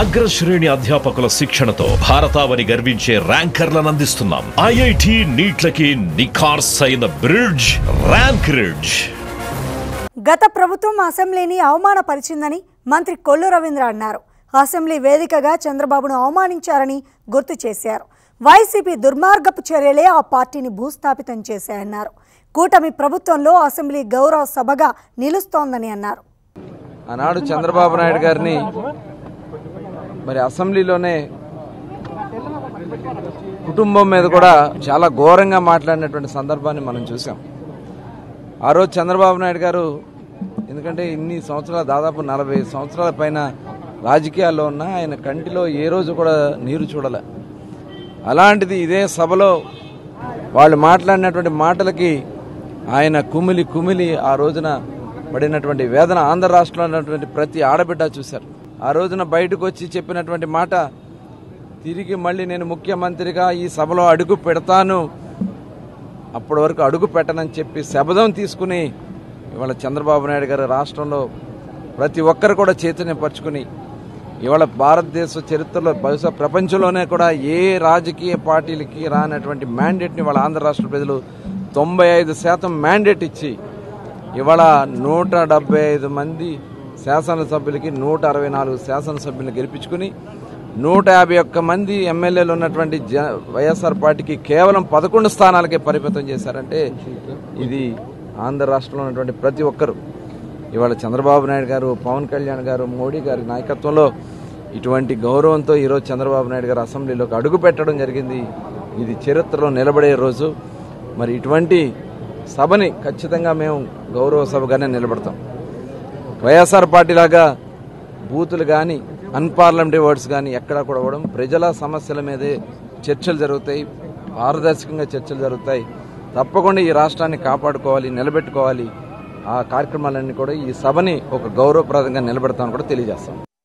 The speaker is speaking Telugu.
అగ్రశ్రేణి అధ్యాపకుల శిక్షణతో భారతావని గర్వించే ర్యాంకర్లను అందిస్తున్నాం ఐఐటి నీట్లకి నిఖార్స్ అయిన బ్రిడ్జ్ ర్యాంక్ రిడ్జ్ గత ప్రభుత్వం అసెంబ్లీని అవమానపరిచిందని మంత్రి కొల్లు రవీంద్ర అన్నారు అసెంబ్లీ వేదికగా చంద్రబాబును అవమానించారని గుర్తు చేశారు వైసీపీ దుర్మార్గపు చర్యలే ఆ పార్టీని భూస్థాపితం చేశాయన్నారు కూటమి ప్రభుత్వంలో అసెంబ్లీ గౌరవ సభగా నిలుస్తోందని అన్నారు ఆనాడు చంద్రబాబు నాయుడు గారిని మరి అసెంబ్లీలోనే కుటుంబం మీద కూడా చాలా ఘోరంగా మాట్లాడినటువంటి సందర్భాన్ని మనం చూసాం ఆ రోజు చంద్రబాబు నాయుడు గారు ఎందుకంటే ఇన్ని సంవత్సరాలు దాదాపు నలభై సంవత్సరాల పైన రాజకీయాల్లో ఉన్న ఆయన కంటిలో ఏ రోజు కూడా నీరు చూడలే అలాంటిది ఇదే సభలో వాళ్ళు మాట్లాడినటువంటి మాటలకి ఆయన కుమిలి కుమిలి ఆ రోజున పడినటువంటి వేదన ఆంధ్ర రాష్ట్రంలో ఉన్నటువంటి ప్రతి ఆడబిడ్డ చూశారు ఆ రోజున బయటకు వచ్చి చెప్పినటువంటి మాట తిరిగి మళ్ళీ నేను ముఖ్యమంత్రిగా ఈ సభలో అడుగు పెడతాను అప్పటి వరకు అడుగు పెట్టనని చెప్పి శబదం తీసుకుని ఇవాళ చంద్రబాబు నాయుడు గారు రాష్ట్రంలో ప్రతి ఒక్కరు కూడా చైతన్యపరుచుకుని ఇవాళ భారతదేశ చరిత్రలో బహుశా ప్రపంచంలోనే కూడా ఏ రాజకీయ పార్టీలకి రానటువంటి మ్యాండేట్ని వాళ్ళ ఆంధ్ర రాష్ట్ర ప్రజలు తొంభై ఐదు శాతం మ్యాండేట్ ఇచ్చి ఇవాళ నూట డెబ్బై ఐదు మంది శాసనసభ్యులకి నూట అరవై నాలుగు శాసనసభ్యులను గెలిపించుకుని నూట యాభై ఒక్క మంది ఎమ్మెల్యేలు ఉన్నటువంటి జ వైఎస్ఆర్ పార్టీకి కేవలం పదకొండు స్థానాలకే పరిమితం చేశారంటే ఇది ఆంధ్ర రాష్ట్రంలో ఉన్నటువంటి ప్రతి ఒక్కరు ఇవాళ చంద్రబాబు నాయుడు గారు పవన్ కళ్యాణ్ గారు మోడీ గారి నాయకత్వంలో ఇటువంటి గౌరవంతో ఈరోజు చంద్రబాబు నాయుడు గారు అసెంబ్లీలోకి అడుగు పెట్టడం జరిగింది ఇది చరిత్రలో నిలబడే రోజు మరి ఇటువంటి సభని ఖచ్చితంగా మేము గౌరవ సభగానే నిలబడతాం వైఎస్ఆర్ పార్టీ లాగా బూతులు కానీ అన్పార్లమెంటరీ వర్డ్స్ కానీ ఎక్కడా కూడా ఇవ్వడం ప్రజల సమస్యల మీదే చర్చలు జరుగుతాయి పారదర్శకంగా చర్చలు జరుగుతాయి తప్పకుండా ఈ రాష్ట్రాన్ని కాపాడుకోవాలి నిలబెట్టుకోవాలి ఆ కార్యక్రమాలన్నీ కూడా ఈ సభని ఒక గౌరవప్రదంగా నిలబెడతామని కూడా తెలియజేస్తాం